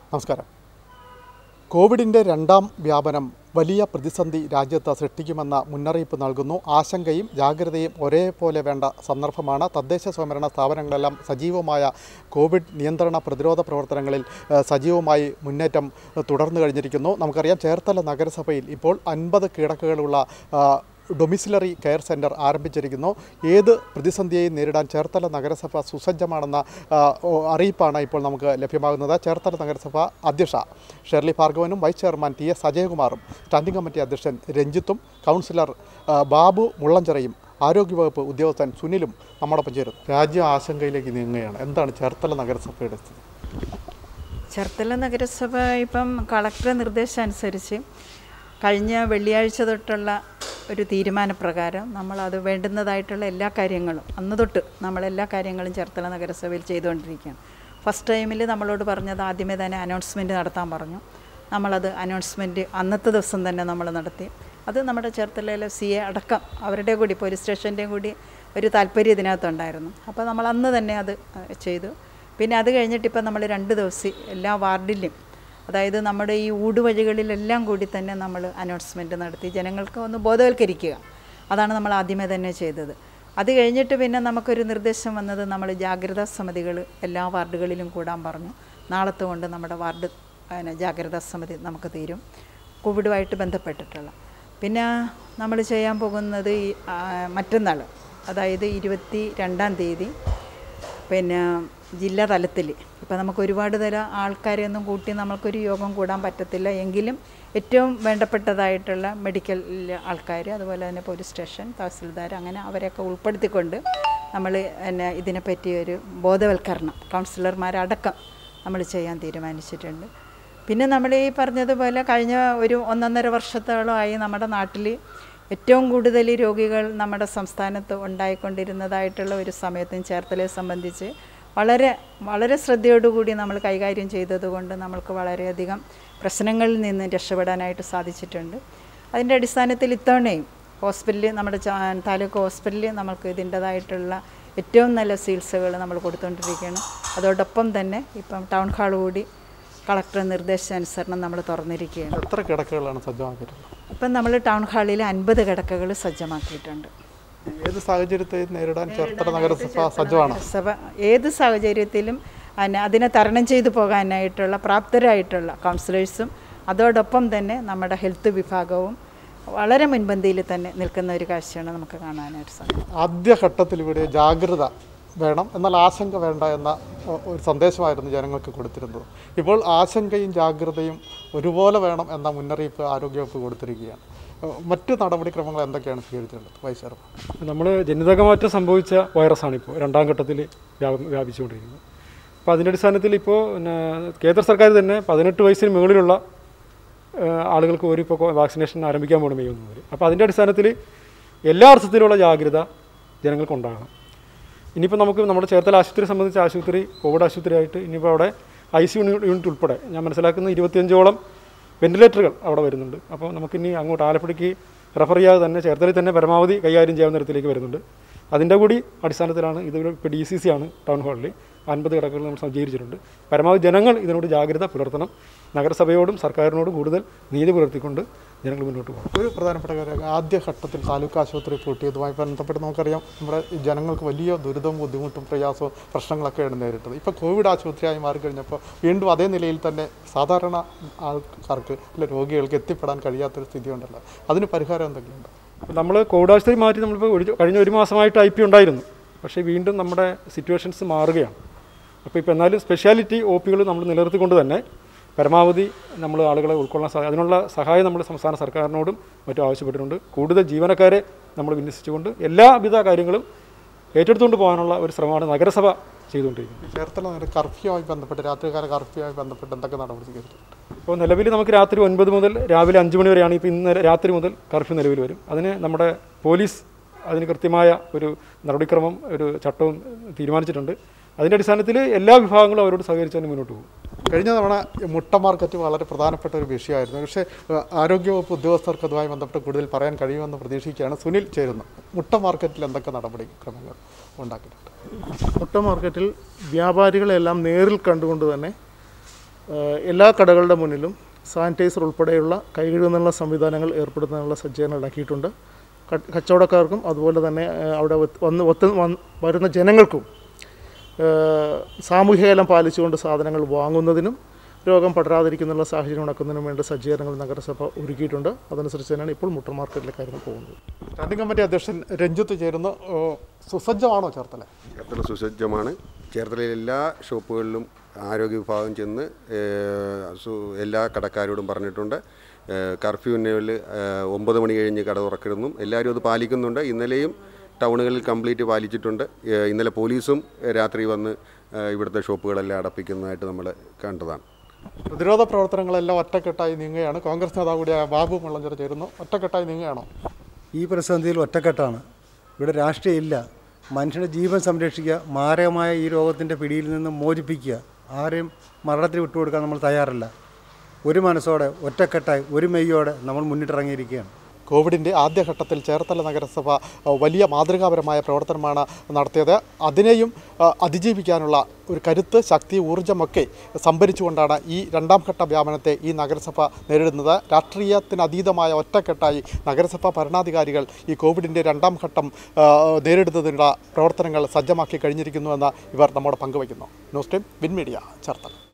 നമസ്കാരം കോവിഡിൻ്റെ രണ്ടാം വ്യാപനം വലിയ പ്രതിസന്ധി രാജ്യത്ത് സൃഷ്ടിക്കുമെന്ന മുന്നറിയിപ്പ് നൽകുന്നു ആശങ്കയും ജാഗ്രതയും ഒരേപോലെ വേണ്ട സന്ദർഭമാണ് തദ്ദേശ സ്വയംഭരണ സ്ഥാപനങ്ങളെല്ലാം സജീവമായ കോവിഡ് നിയന്ത്രണ പ്രതിരോധ പ്രവർത്തനങ്ങളിൽ ഏഹ്, സജീവമായി മുന്നേറ്റം ഏഹ്, തുടർന്നു കഴിഞ്ഞിരിക്കുന്നു നമുക്കറിയാം ചേർത്തല നഗരസഭയിൽ ഇപ്പോൾ അൻപത് കിടക്കകളുള്ള ആ, ഡൊമിസിലറി കെയർ സെൻറ്റർ ആരംഭിച്ചിരിക്കുന്നു ഏത് പ്രതിസന്ധിയെയും നേരിടാൻ ചേർത്തല നഗരസഭ സുസജ്ജമാണെന്ന ആ, ഓ, അറിയിപ്പാണ് ഇപ്പോൾ നമുക്ക് ലഭ്യമാകുന്നത് ചേർത്തല നഗരസഭ അധ്യക്ഷ ഷെർലി ഭാർഗവനും വൈസ് ചെയർമാൻ ടി എസ് അജയകുമാറും സ്റ്റാൻഡിംഗ് കമ്മിറ്റി അധ്യക്ഷൻ രഞ്ജിത്തും കൗൺസിലർ ആ, ബാബു മുള്ളഞ്ചിറയും ആരോഗ്യവകുപ്പ് ഉദ്യോഗസ്ഥൻ സുനിലും നമ്മോടൊപ്പം ചേരും രാജ്യം ആശങ്കയിലേക്ക് നീങ്ങുകയാണ് എന്താണ് ചേർത്തല നഗരസഭയുടെ സ്ഥിതി ചേർത്തല നഗരസഭ ഇപ്പം കളക്ടർ നിർദ്ദേശം അനുസരിച്ച് കഴിഞ്ഞ വെള്ളിയാഴ്ച തൊട്ടുള്ള ഒരു തീരുമാനപ്രകാരം നമ്മളത് വേണ്ടുന്നതായിട്ടുള്ള എല്ലാ കാര്യങ്ങളും അന്ന് തൊട്ട് നമ്മളെല്ലാ കാര്യങ്ങളും ചേർത്തല നഗരസഭയിൽ ചെയ്തുകൊണ്ടിരിക്കുകയാണ് ഫസ്റ്റ് ടൈമിൽ നമ്മളോട് പറഞ്ഞത് ആദ്യമേ തന്നെ അനൗൺസ്മെൻറ്റ് നടത്താൻ പറഞ്ഞു നമ്മളത് അനൗൺസ്മെൻറ്റ് അന്നത്തെ ദിവസം തന്നെ നമ്മൾ നടത്തി അത് നമ്മുടെ ചേർത്തലയിലെ സി എ അടക്കം അവരുടെ കൂടി പോലീസ് സ്റ്റേഷൻ്റെയും കൂടി ഒരു താല്പര്യം ഇതിനകത്തുണ്ടായിരുന്നു അപ്പോൾ നമ്മൾ അന്ന് തന്നെ അത് അഹ്, ചെയ്തു പിന്നെ അത് കഴിഞ്ഞിട്ട് ഇപ്പം നമ്മൾ രണ്ട് ദിവസം എല്ലാ വാർഡിലും അതായത് നമ്മുടെ ഈ ഊടുവഴികളിലെല്ലാം കൂടി തന്നെ നമ്മൾ അനൗൺസ്മെൻറ്റ് നടത്തി ജനങ്ങൾക്ക് ഒന്ന് ബോധവൽക്കരിക്കുക അതാണ് നമ്മൾ ആദ്യമേ തന്നെ ചെയ്തത് അത് കഴിഞ്ഞിട്ട് പിന്നെ നമുക്കൊരു നിർദ്ദേശം വന്നത് നമ്മൾ ജാഗ്രതാ സമിതികൾ എല്ലാ വാർഡുകളിലും കൂടാൻ പറഞ്ഞു നാളത്തെ കൊണ്ട് നമ്മുടെ വാർഡ് പിന്നെ ജാഗ്രതാ സമിതി നമുക്ക് തീരും കോവിഡുമായിട്ട് ബന്ധപ്പെട്ടിട്ടുള്ള പിന്നെ നമ്മൾ ചെയ്യാൻ പോകുന്നത് ഈ ആ, മറ്റന്നാൾ അതായത് ഇരുപത്തി രണ്ടാം തീയതി പിന്നെ ജില്ലാ തലത്തിൽ ഇപ്പം നമുക്ക് ഒരുപാട് തരം ആൾക്കാരെയൊന്നും കൂട്ടി നമുക്കൊരു യോഗം കൂടാൻ പറ്റത്തില്ല എങ്കിലും ഏറ്റവും വേണ്ടപ്പെട്ടതായിട്ടുള്ള മെഡിക്കൽ ആൾക്കാർ അതുപോലെ തന്നെ പോലീസ് സ്റ്റേഷൻ തഹസിൽദാർ അങ്ങനെ അവരെയൊക്കെ ഉൾപ്പെടുത്തിക്കൊണ്ട് നമ്മൾ പിന്നെ ഇതിനെപ്പറ്റി ഒരു ബോധവൽക്കരണം കൗൺസിലർമാരടക്കം നമ്മൾ ചെയ്യാൻ തീരുമാനിച്ചിട്ടുണ്ട് പിന്നെ നമ്മൾ ഈ പറഞ്ഞതുപോലെ കഴിഞ്ഞ ഒരു ഒന്നൊന്നര വർഷത്തോളമായി നമ്മുടെ നാട്ടിൽ ഏറ്റവും കൂടുതൽ രോഗികൾ നമ്മുടെ സംസ്ഥാനത്ത് ഉണ്ടായിക്കൊണ്ടിരുന്നതായിട്ടുള്ള ഒരു സമയത്തും ചേർത്തലയെ സംബന്ധിച്ച് വളരെ വളരെ ശ്രദ്ധയോടുകൂടി നമ്മൾ കൈകാര്യം ചെയ്തതുകൊണ്ട് നമ്മൾക്ക് വളരെയധികം പ്രശ്നങ്ങളിൽ നിന്ന് രക്ഷപ്പെടാനായിട്ട് സാധിച്ചിട്ടുണ്ട് അതിൻ്റെ അടിസ്ഥാനത്തിൽ ഇത്തവണയും ഹോസ്പിറ്റലിൽ നമ്മുടെ ചാ- താലൂക്ക് ഹോസ്പിറ്റലിൽ നമുക്ക് ഇതിൻ്റെതായിട്ടുള്ള ഏറ്റവും നല്ല ചികിത്സകൾ നമ്മൾ കൊടുത്തുകൊണ്ടിരിക്കുകയാണ് അതോടൊപ്പം തന്നെ ഇപ്പം ടൗൺ ഹാൾ കൂടി കളക്ടർ നിർദ്ദേശാനുസരണം നമ്മൾ തുറന്നിരിക്കുകയാണ് എത്ര കിടക്കകളാണ് സജ്ജമാക്കിയിട്ടുള്ളത് ഇപ്പം നമ്മൾ ടൗൺ ഹാളിൽ അൻപത് കിടക്കകൾ സജ്ജമാക്കിയിട്ടുണ്ട് ഏത് സാഹചര്യത്തെ നേരിടാൻ ചേർത്തല നഗരസഭ സജ്ജമാണ് സഭ ഏത് സാഹചര്യത്തിലും അതിനെ അതിനെ തരണം ചെയ്തു പോകാനായിട്ടുള്ള പ്രാപ്തരായിട്ടുള്ള കൗൺസിലേഴ്സും അതോടൊപ്പം തന്നെ നമ്മുടെ ഹെൽത്ത് വിഭാഗവും വളരെ മുൻപന്തിയിൽ തന്നെ നിൽക്കുന്ന ഒരു കാഴ്ചയാണ് നമുക്ക് കാണാനായിട്ട് സാധിക്കും ആദ്യഘട്ടത്തിൽ ഇവിടെ ജാഗ്രത വേണം എന്നാൽ ആശങ്ക വേണ്ട എന്ന ഒ- ഒരു സന്ദേശമായിരുന്നു ജനങ്ങൾക്ക് കൊടുത്തിരുന്നത് ഇപ്പോൾ ആശങ്കയും ജാഗ്രതയും ഒരുപോലെ വേണം എന്ന മുന്നറിയിപ്പ് ആരോഗ്യവകുപ്പ് കൊടുത്തിരിക്കുകയാണ് ഏഹ് മറ്റ് നടപടിക്രമങ്ങൾ എന്തൊക്കെയാണ് സ്വീകരിച്ചിട്ടുള്ളത് വൈസ് ചെയർമാൻ നമ്മൾ ജനിതകമാറ്റം സംഭവിച്ച വൈറസാണ് ഇപ്പോൾ രണ്ടാം ഘട്ടത്തിൽ വ്യാപ വ്യാപിച്ചുകൊണ്ടിരിക്കുന്നത് അപ്പോൾ അതിൻ്റെ അടിസ്ഥാനത്തിൽ ഇപ്പോൾ പിന്നെ കേന്ദ്ര സർക്കാർ തന്നെ പതിനെട്ട് വയസ്സിന് മുകളിലുള്ള ഏഹ്, ആളുകൾക്ക് ഒരു ഇപ്പോൾ വാക്സിനേഷൻ ആരംഭിക്കാൻ പോകണം മെയ് ഒന്ന് മുതൽ അപ്പോൾ അതിൻ്റെ അടിസ്ഥാനത്തിൽ എല്ലാ അർത്ഥത്തിലുള്ള ജാഗ്രത ജനങ്ങൾക്കുണ്ടാകണം ഇനിയിപ്പോൾ നമുക്ക് നമ്മുടെ ചേർത്തല ആശുപത്രി സംബന്ധിച്ച ആശുപത്രി കോവിഡ് ആശുപത്രിയായിട്ട് ഇനിയിപ്പോൾ അവിടെ ഐ സി യൂണിറ്റ് ഉൾപ്പെടെ ഞാൻ മനസ്സിലാക്കുന്ന ഇരുപത്തിയഞ്ചോളം വെന്റിലേറ്ററുകൾ അവിടെ വരുന്നുണ്ട് അപ്പോൾ നമുക്കിനി അങ്ങോട്ട് ആലപ്പുഴയ്ക്ക് റെഫർ ചെയ്യാതെ തന്നെ ചേർത്തലയിൽ തന്നെ പരമാവധി കൈകാര്യം ചെയ്യാവുന്ന തരത്തിലേക്ക് വരുന്നുണ്ട് അതിൻ്റെ കൂടി അടിസ്ഥാനത്തിലാണ് ഇത് ഇപ്പോൾ ഡി സി സി ആണ് ടൗൺ ഹാളിൽ അൻപത് കിടക്കുകൾ നമ്മൾ സജ്ജീകരിച്ചിട്ടുണ്ട് പരമാവധി ജനങ്ങൾ ഇതിനോട് ജാഗ്രത പുലർത്തണം നഗരസഭയോടും സർക്കാരിനോടും കൂടുതൽ നീതി പുലർത്തിക്കൊണ്ട് ജനങ്ങൾ മുന്നോട്ട് പോകണം ഒരു പ്രധാനപ്പെട്ട കാര്യം ആദ്യഘട്ടത്തിൽ താലൂക്ക് ആശുപത്രി പൂട്ടിയതുമായി ബന്ധപ്പെട്ട് നമുക്കറിയാം നമ്മുടെ ഈ ജനങ്ങൾക്ക് വലിയ ദുരിതവും ബുദ്ധിമുട്ടും പ്രയാസവും പ്രശ്നങ്ങളൊക്കെയാണ് നേരിട്ടത് ഇപ്പോൾ കോവിഡ് ആശുപത്രിയായി മാറിക്കഴിഞ്ഞപ്പോൾ വീണ്ടും അതേ നിലയിൽ തന്നെ സാധാരണ ആൾക്കാർക്ക് അല്ലെ രോഗികൾക്ക് എത്തിപ്പെടാൻ കഴിയാത്തൊരു സ്ഥിതി ഉണ്ടല്ലോ അതിന് പരിഹാരം എന്തെങ്കിലുമുണ്ടോ നമ്മൾ കോവിഡ് ആശുപത്രി മാറ്റി നമ്മളിപ്പോൾ ഒരു കഴിഞ്ഞ ഒരു മാസമായിട്ട് ഐ പി ഉണ്ടായിരുന്നു പക്ഷേ വീണ്ടും നമ്മുടെ സിറ്റുവേഷൻസ് മാറുകയാണ് അപ്പോൾ ഇപ്പോൾ എന്നാലും സ്പെഷ്യാലിറ്റി ഒ പികൾ നമ്മൾ നിലനിർത്തിക്കൊണ്ട് തന്നെ പരമാവധി നമ്മൾ ആളുകളെ ഉൾക്കൊള്ളാൻ സാധിക്കും അതിനുള്ള സഹായം നമ്മൾ സംസ്ഥാന സർക്കാരിനോടും മറ്റും ആവശ്യപ്പെട്ടിട്ടുണ്ട് കൂടുതൽ ജീവനക്കാരെ നമ്മൾ വിന്യസിച്ചുകൊണ്ട് എല്ലാവിധ കാര്യങ്ങളും ഏറ്റെടുത്തുകൊണ്ട് പോകാനുള്ള ഒരു ശ്രമമാണ് നഗരസഭ ചെയ്തുകൊണ്ടിരിക്കുന്നത് ഈ ചേർത്തല നഗര കർഫ്യൂമായി ബന്ധപ്പെട്ട് രാത്രികാല കർഫ്യൂമായി ബന്ധപ്പെട്ട് എന്തൊക്കെ നടപടി സ്വീകരിച്ചിട്ടുണ്ട് ഇപ്പോൾ നിലവിൽ നമുക്ക് രാത്രി ഒൻപത് മുതൽ രാവിലെ അഞ്ച് മണി വരെയാണ് ഇപ്പോൾ ഇന്ന് രാത്രി മുതൽ കർഫ്യൂ നിലവിൽ വരും അതിന് നമ്മുടെ പോലീസ് അതിന് കൃത്യമായ ഒരു നടപടിക്രമം ഒരു ചട്ടവും തീരുമാനിച്ചിട്ടുണ്ട് അതിൻ്റെ അടിസ്ഥാനത്തിൽ എല്ലാ വിഭാഗങ്ങളും അവരോട് സഹകരിച്ച് തന്നെ മുന്നോട്ട് പോകും കഴിഞ്ഞ തവണ ഈ മുട്ട മാർക്കറ്റ് വളരെ പ്രധാനപ്പെട്ട ഒരു വിഷയമായിരുന്നു പക്ഷേ ഏഹ്, ആരോഗ്യവകുപ്പ് ഉദ്യോഗസ്ഥർക്ക് അതുമായി ബന്ധപ്പെട്ട് കൂടുതൽ പറയാൻ കഴിയുമെന്ന് പ്രതീക്ഷിക്കുകയാണ് സുനിൽ ചേരുന്നു മുട്ട മാർക്കറ്റിൽ എന്തൊക്കെ നടപടിക്രമങ്ങൾ ഉണ്ടാക്കിയിട്ടുണ്ട് മുട്ട മാർക്കറ്റിൽ വ്യാപാരികളെല്ലാം നേരിൽ കണ്ടുകൊണ്ട് തന്നെ ഏഹ് എല്ലാ കടകളുടെ മുന്നിലും സാനിറ്റൈസർ ഉൾപ്പെടെയുള്ള കൈകഴുകുന്നുള്ള സംവിധാനങ്ങൾ ഏർപ്പെടുത്താനുള്ള സജ്ജീകരണം ഉണ്ടാക്കിയിട്ടുണ്ട് ക- കച്ചവടക്കാർക്കും അതുപോലെ തന്നെ ഏഹ് അവിടെ വത്ത് വന്ന് ഒത്ത് വന്ന് വരുന്ന ജനങ്ങൾക്കും ഏഹ് സാമൂഹ്യകലം പാലിച്ചുകൊണ്ട് സാധനങ്ങൾ വാങ്ങുന്നതിനും രോഗം പടരാതിരിക്കുന്നുള്ള സാഹചര്യം ഉണ്ടാക്കുന്നതിനും വേണ്ടി സജ്ജീകരണങ്ങൾ നഗരസഭ ഒരുക്കിയിട്ടുണ്ട് അതനുസരിച്ച് തന്നെയാണ് ഇപ്പോൾ മുട്ടർ മാർക്കറ്റിലെ കാര്യങ്ങൾ പോകുന്നത് സ്റ്റാൻഡിംഗ് കമ്മിറ്റി അധ്യക്ഷൻ രഞ്ജിത്ത് ചേരുന്നു ഓ, സുസജ്ജമാണോ ചേർത്തല ചേർത്തല സുസജ്ജമാണ് ചേർത്തലയിലെ എല്ലാ ഷോപ്പുകളിലും ആരോഗ്യ വിഭാഗം ചെന്ന് ഏഹ്, സു- എല്ലാ കടക്കാരോടും പറഞ്ഞിട്ടുണ്ട് കർഫ്യൂവിൽ ഒമ്പത് മണി കഴിഞ്ഞ് കട തുറക്കരുതെന്നും എല്ലാവരും അത് പാലിക്കുന്നുണ്ട് ഇന്നലെയും ടൗണുകളിൽ കംപ്ലീറ്റ് പാലിച്ചിട്ടുണ്ട് ഏഹ്, ഇന്നലെ പോലീസും ഏഹ്, രാത്രി വന്ന് ഏഹ്, ഇവിടുത്തെ ഷോപ്പുകളെല്ലാം അടപ്പിക്കുന്നതായിട്ട് നമ്മൾ കണ്ടതാണ് പ്രതിരോധ പ്രവർത്തനങ്ങളെല്ലാം ഒറ്റക്കെട്ടായി നീങ്ങുകയാണ് കോൺഗ്രസ് നേതാവ് കൂടിയായ ബാബു മുള്ളഞ്ചിറ ചേരുന്നു ഒറ്റക്കെട്ടായി നീങ്ങുകയാണോ ഈ പ്രതിസന്ധിയിൽ ഒറ്റക്കെട്ടാണ് ഇവിടെ രാഷ്ട്രീയം ഇല്ല മനുഷ്യൻ്റെ ജീവൻ സംരക്ഷിക്കുക മാരകമായ ഈ രോഗത്തിൻ്റെ പിടിയിൽ നിന്ന് മോചിപ്പിക്കുക ആരെയും മരണത്തിന് വിട്ടുകൊടുക്കാൻ നമ്മൾ തയ്യാറല്ല ഒരു മനസ്സോടെ ഒറ്റക്കെട്ടായി ഒരു മെയ്യോടെ നമ്മൾ മുന്നിട്ടിറങ്ങിയിരിക്കുകയാണ് കോവിഡിൻ്റെ ആദ്യഘട്ടത്തിൽ ചേർത്തല നഗരസഭ അഹ്, വലിയ മാതൃകാപരമായ പ്രവർത്തനമാണ് നടത്തിയത് അതിനെയും അഹ്, അതിജീവിക്കാനുള്ള ഒരു കരുത്ത് ശക്തി ഊർജ്ജമൊക്കെ സംഭരിച്ചുകൊണ്ടാണ് ഈ രണ്ടാം ഘട്ട വ്യാപനത്തെ ഈ നഗരസഭ നേരിടുന്നത് രാഷ്ട്രീയത്തിന് അതീതമായ ഒറ്റക്കെട്ടായി നഗരസഭാ ഭരണാധികാരികൾ ഈ കോവിഡിൻ്റെ രണ്ടാം ഘട്ടം അഹ്, നേരിടുന്നതിനുള്ള പ്രവർത്തനങ്ങൾ സജ്ജമാക്കി കഴിഞ്ഞിരിക്കുന്നുവെന്ന് ഇവർ നമ്മോട് പങ്കുവയ്ക്കുന്നു news time win media Cherthala